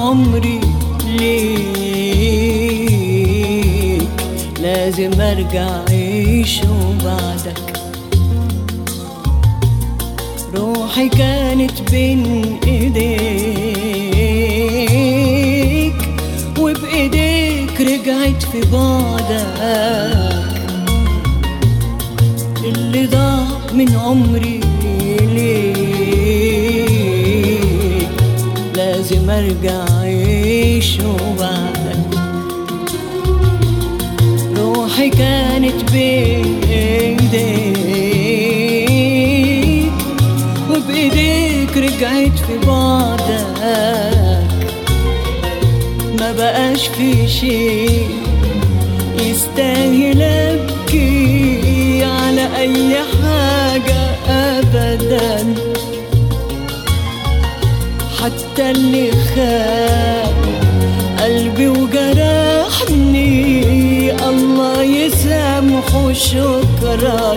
عمري ليك لازم ارجع اعيش بعدك روحي كانت بين ايديك وبايديك رجعت في بعدك اللي ضاع من عمري ليك لازم ارجع اعيش بعدك روحي كانت بين ايديك وبايديك رجعت في بعدك ما بقاش في شيء يستاهل ابكي على اي حاجة ابدا حتى اللي خان قلبي وجرحني الله يسامحه شكرا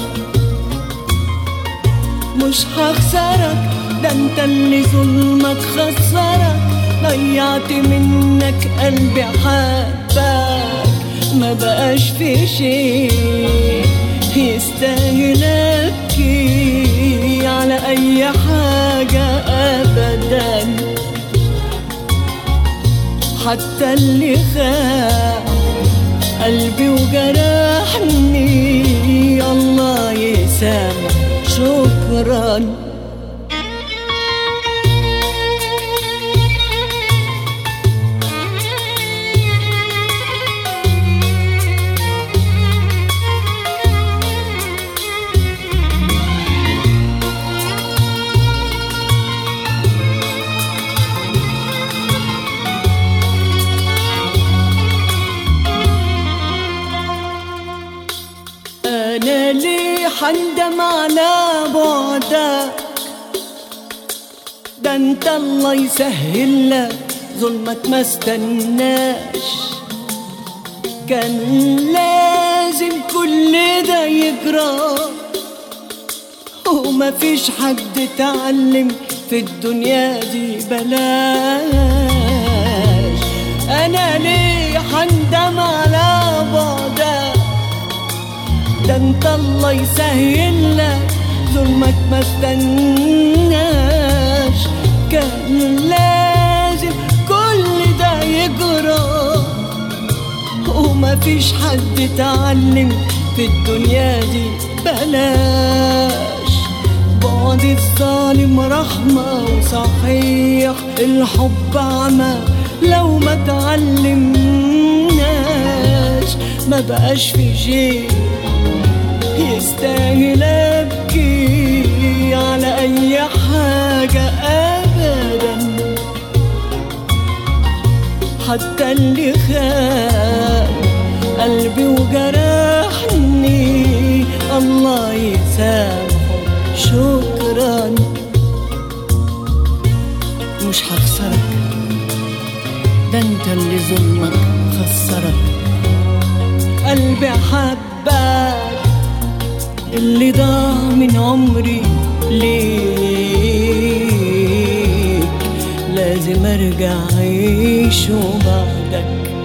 مش هخسرك ده انت اللي ظلمك خسرك ضيعت منك قلبي حبك ما بقاش في شيء يستاهل ابكي على اي حاجة ابدا حتى اللي خان قلبي وجرحني الله يسامح شكرا انا ليه حندم على بعدك ده انت الله يسهل لك ظلمك ما استناش كان لازم كل ده يجرى وما فيش حد اتعلم في الدنيا دي بلاش انا ليه حندم على بعدك ده انت الله يسهل لك ظلمك ما استناش كان لازم كل ده يجرى وما فيش حد اتعلم في الدنيا دي بلاش بعد الظالم رحمة وصحيح الحب عمى لو ما تعلمناش ما بقاش في شيء يستاهل ابكي على اي حاجة ابدا حتى اللي خان قلبي وجرحني الله يسامحه شكرا مش هخسرك ده انت اللي ظلمك خسرك قلبي حبك اللي ضاع من عمري ليك لازم ارجع اعيش بعدك